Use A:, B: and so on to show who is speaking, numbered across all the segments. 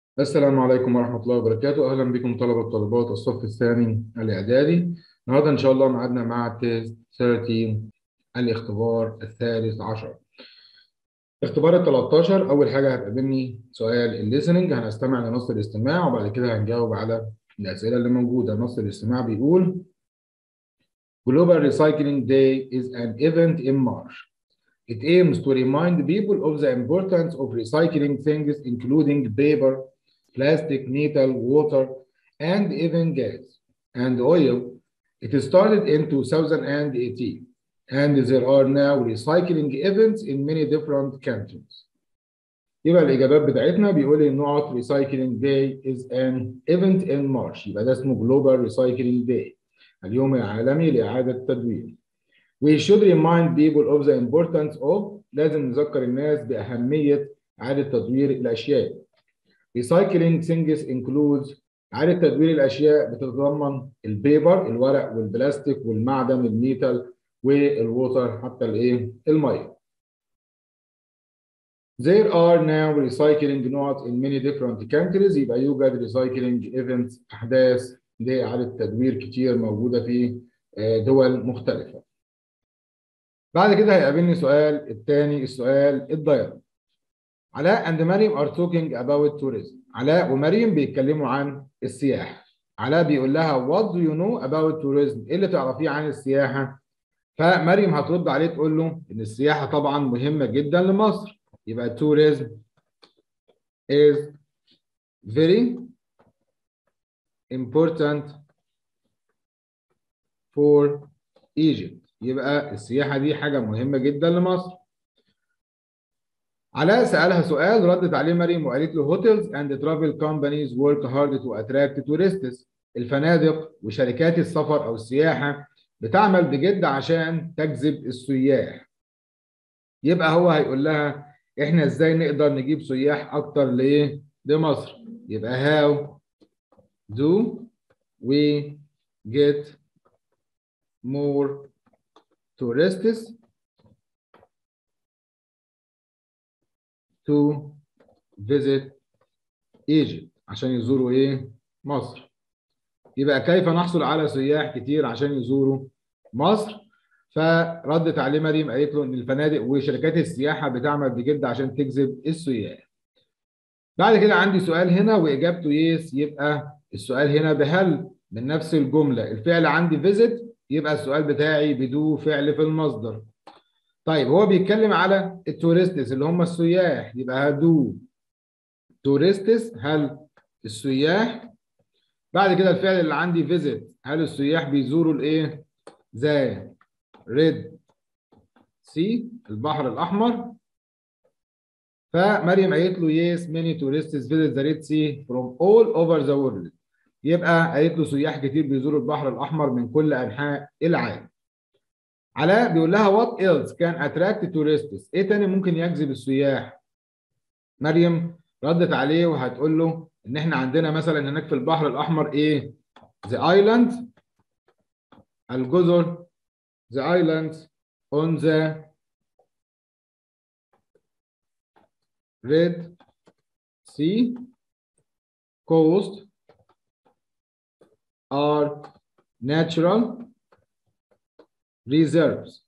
A: السلام عليكم ورحمة الله وبركاته أهلا بكم طلبة وطالبات الصف الثاني الإعدادي النهاردة إن شاء الله ميعادنا مع تيست 13 الاختبار الثالث عشر اختبار ال 13 أول حاجة هتقابلني سؤال الليسننج هنستمع لنص الاستماع وبعد كده هنجاوب على الأسئلة اللي موجودة نص الاستماع بيقول Global Recycling Day is an event in March. It aims to remind people of the importance of recycling things including paper, plastic, metal, water, and even gas and oil. It started in 2018, and there are now recycling events in many different countries. يبقى الإجابات بتاعتنا بيقول لي نقط Recycling Day is an event in March يبقى ده اسمه Global Recycling Day اليوم العالمي لإعادة التدوير. We should remind people of the importance of لازم نذكر الناس بأهمية إعادة تدوير الأشياء. Recycling things includes إعادة تدوير الأشياء بتتضمن البيبر الورق والبلاستيك والمعدن الميتال والووتر حتى الإيه؟ المية. There are now recycling nodes in many different countries يبقى يوجد recycling events أحداث لإعادة تدوير كتير موجودة في دول مختلفة. بعد كده هيقابلني سؤال الثاني السؤال الدايركت. علاء and مريم are talking about tourism. علاء ومريم بيتكلموا عن السياحة. علاء بيقول لها what do you know about tourism؟ ايه اللي تعرفيه عن السياحة؟ فمريم هترد عليه تقول له ان السياحة طبعا مهمة جدا لمصر. يبقى tourism is very important for Egypt. يبقى السياحة دي حاجة مهمة جدا لمصر. علاء سألها سؤال ردت عليه مريم وقالت له hotels and travel companies work hard to attract tourists. الفنادق وشركات السفر أو السياحة بتعمل بجد عشان تجذب السياح. يبقى هو هيقول لها احنا ازاي نقدر نجيب سياح اكتر لايه؟ لمصر. يبقى how do we get more tourists to visit Egypt عشان يزوروا ايه؟ مصر. يبقى كيف نحصل على سياح كتير عشان يزوروا مصر؟ فردت عليه مريم قالت له ان الفنادق وشركات السياحه بتعمل بجد عشان تجذب السياح. بعد كده عندي سؤال هنا واجابته يس يبقى السؤال هنا بهل من نفس الجمله الفعل عندي فيزيت يبقى السؤال بتاعي بدو فعل في المصدر. طيب هو بيتكلم على التورستس اللي هم السياح يبقى هدو تورستس هل السياح بعد كده الفعل اللي عندي فيزيت هل السياح بيزوروا الايه؟ ذا ريد سي البحر الاحمر فمريم قالت له يس many tourists visit the Red Sea from all over the world يبقى قالت له سياح كتير بيزوروا البحر الاحمر من كل انحاء العالم علاء بيقول لها what else can attract tourists ايه تاني ممكن يجذب السياح مريم ردت عليه وهتقول له ان احنا عندنا مثلا هناك في البحر الاحمر ايه the island الجزر the islands on the Red Sea coast are natural reserves.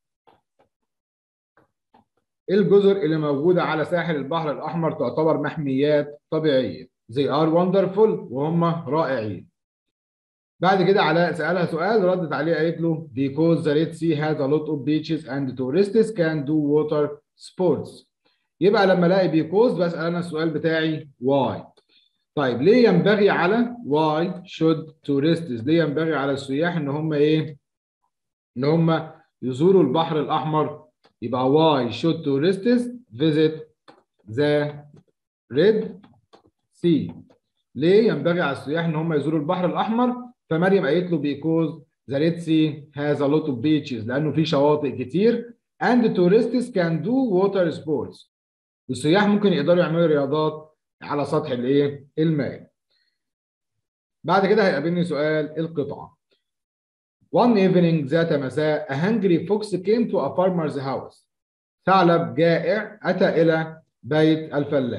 A: الجزر اللي موجودة على ساحل البحر الأحمر تعتبر محميات طبيعية. They are wonderful وهم رائعين. بعد كده علاء سألها سؤال ردت عليه قالت له because the Red Sea has a lot of beaches and tourists can do water sports. يبقى لما الاقي بيكوز بسال انا السؤال بتاعي واي طيب ليه ينبغي على واي شود tourists ليه ينبغي على السياح ان هم ايه ان هم يزوروا البحر الاحمر يبقى واي شود tourists visit the red sea ليه ينبغي على السياح ان هم يزوروا البحر الاحمر فمريم قالت له because the red sea has a lot of beaches لانه في شواطئ كتير and tourists can do water sports والسياح ممكن يقدروا يعملوا رياضات على سطح الايه؟ الماء. بعد كده هيقابلني سؤال القطعه. One evening ذات مساء a hungry fox came to a farmer's house. ثعلب جائع أتى إلى بيت الفلاح.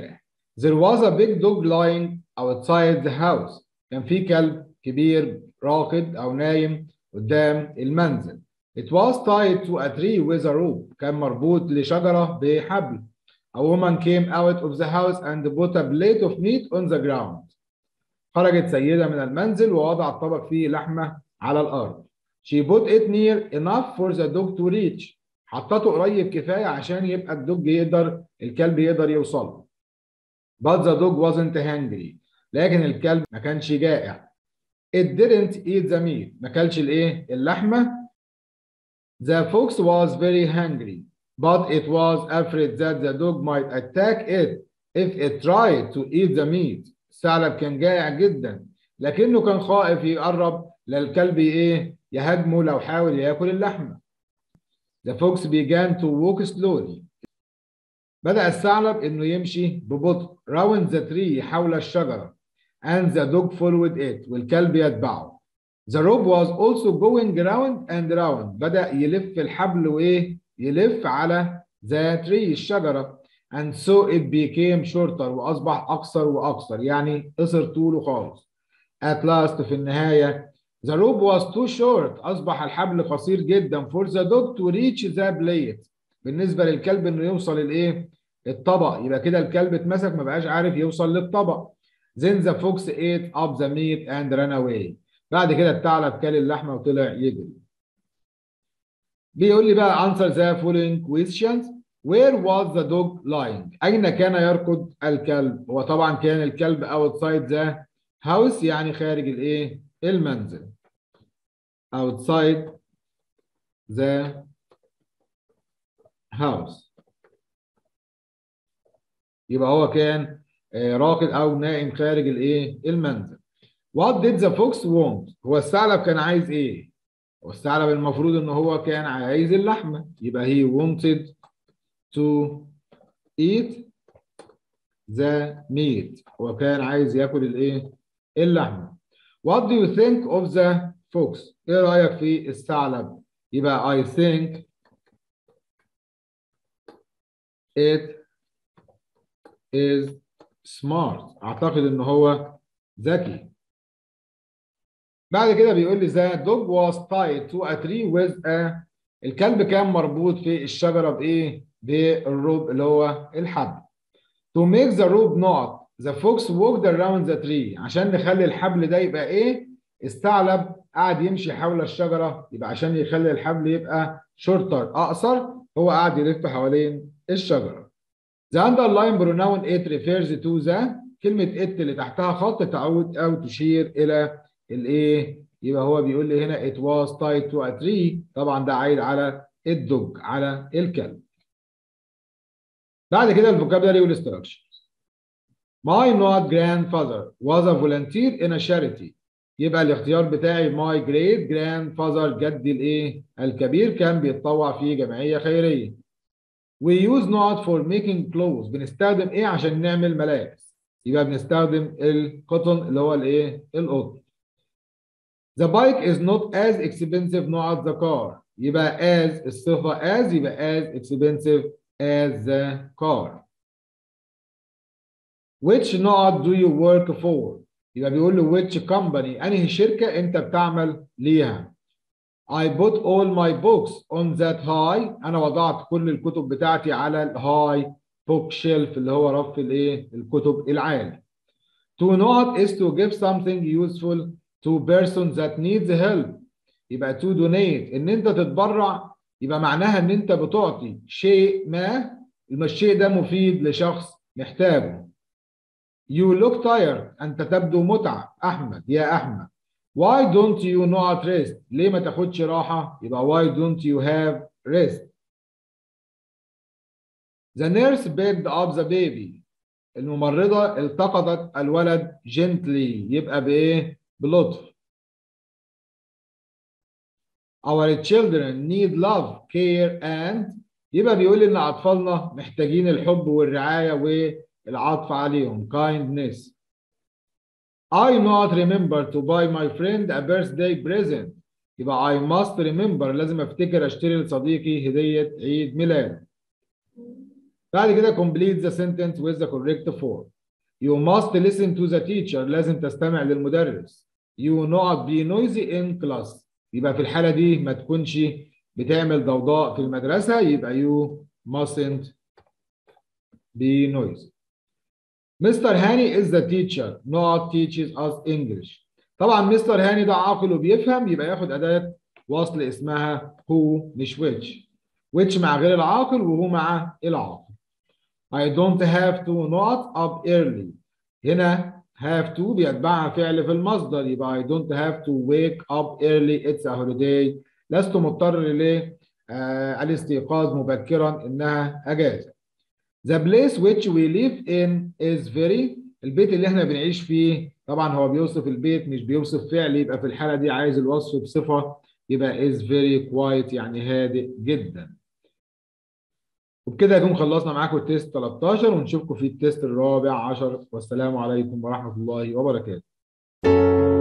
A: There was a big dog lying outside the house. كان في كلب كبير راقد أو نايم قدام المنزل. It was tied to a tree with a rope. كان مربوط لشجرة بحبل. A woman came out of the house and put a plate of meat on the ground. خرجت سيدة من المنزل ووضعت طبق فيه لحمة على الأرض. She put it near enough for the dog to reach. حطته قريب كفاية عشان يبقى الدوج يقدر الكلب يقدر يوصل. But the dog wasn't hungry. لكن الكلب ما كانش جائع. It didn't eat the meat. ما كلش الايه؟ اللحمة. The fox was very hungry, but it was afraid that the dog might attack it if it tried to eat the meat. الثعلب كان جائع جدا لكنه كان خائف يقرب للكلب ايه يهاجمه لو حاول ياكل اللحمه. The fox began to walk slowly. بدأ الثعلب انه يمشي ببطء round the tree حول الشجرة and the dog followed it والكلب يتبعه. The rope was also going round and round. بدأ يلف الحبل وايه يلف على the tree الشجرة and so it became shorter وأصبح أقصر وأقصر يعني قصر طوله خالص. At last في النهاية The rope was too short أصبح الحبل قصير جدا for the dog to reach the plate بالنسبة للكلب إنه يوصل الإيه؟ الطبق يبقى كده الكلب اتمسك ما بقاش عارف يوصل للطبق. Then the fox ate up the meat and ran away. بعد كده الثعلب كل اللحمة وطلع يجري. بيقول لي بقى answer the following questions. Where was the dog lying؟ أين كان يركض الكلب؟ هو طبعا كان الكلب outside the house يعني خارج الإيه؟ المنزل. outside the house. يبقى هو كان راكد أو نائم خارج الإيه؟ المنزل. What did the fox want؟ هو الثعلب كان عايز إيه؟ هو الثعلب المفروض إن هو كان عايز اللحمة. يبقى he wanted to eat the meat هو كان عايز ياكل الايه اللحمه what do you think of the fox ايه رايك في الثعلب يبقى I think it is smart اعتقد ان هو ذكي بعد كده بيقول لي the dog was tied to a tree with a الكلب كان مربوط في الشجره بايه بالروب اللي هو الحبل. To make the rope knot, the fox walked around the tree. عشان نخلي الحبل ده يبقى ايه؟ الثعلب قعد يمشي حول الشجرة يبقى عشان يخلي الحبل يبقى شورتر أقصر هو قعد يلف حوالين الشجرة. The underlying pronoun it refers to the كلمة it اللي تحتها خط تعود أو تشير إلى الإيه؟ يبقى هو بيقول لي هنا it was tied to a tree طبعا ده عايد على الدوج على الكلب. بعد كده الفوكابلري والاستراكشر My not grandfather was a volunteer in a charity يبقى الاختيار بتاعي my great grandfather جدي الايه الكبير كان بيتطوع في جمعيه خيريه We use not for making clothes بنستخدم ايه عشان نعمل ملابس يبقى بنستخدم القطن اللي هو الايه القطن The bike is not as expensive not the car يبقى as الصفه as يبقى as expensive as the car. Which not do you work for? يبقى بيقول له which company أنهي شركة أنت بتعمل ليها. I put all my books on that high أنا وضعت كل الكتب بتاعتي على الهاي book shelf اللي هو رف الايه الكتب العالي. To not is to give something useful to person that needs help. يبقى to donate إن أنت تتبرع يبقى معناها ان انت بتعطي شيء ما الشيء ده مفيد لشخص محتاجه You look tired انت تبدو متعب احمد يا احمد Why don't you not rest ليه ما تاخدش راحة يبقى why don't you have rest The nurse picked up the baby الممرضة التقطت الولد gently يبقى بايه بلطف Our children need love, care and يبقى بيقول لي ان اطفالنا محتاجين الحب والرعايه والعطف عليهم kindness. I not remember to buy my friend a birthday present. يبقى I must remember لازم افتكر اشتري لصديقي هديه عيد ميلاد. بعد كده complete the sentence with the correct form. You must listen to the teacher لازم تستمع للمدرس. You not be noisy in class. يبقى في الحالة دي ما تكونش بتعمل ضوضاء في المدرسة يبقى you mustn't be noisy. Mr. هاني is the teacher not teaches us English. طبعا مستر هاني ده عاقل وبيفهم يبقى ياخد أداة وصل اسمها who مش which. which مع غير العاقل وهو مع العاقل. I don't have to not up early. هنا have to بيتبعها فعل في المصدر يبقى I don't have to wake up early it's a holiday. لست مضطر ليه؟ آه الاستيقاظ مبكرا إنها أجازة. The place which we live in is very البيت اللي احنا بنعيش فيه طبعا هو بيوصف البيت مش بيوصف فعل يبقى في الحالة دي عايز الوصف بصفة يبقى is very quiet يعني هادئ جدا. وبكده يكون خلصنا معاكم التيست 13 ونشوفكم في التيست الرابع عشر والسلام عليكم ورحمة الله وبركاته.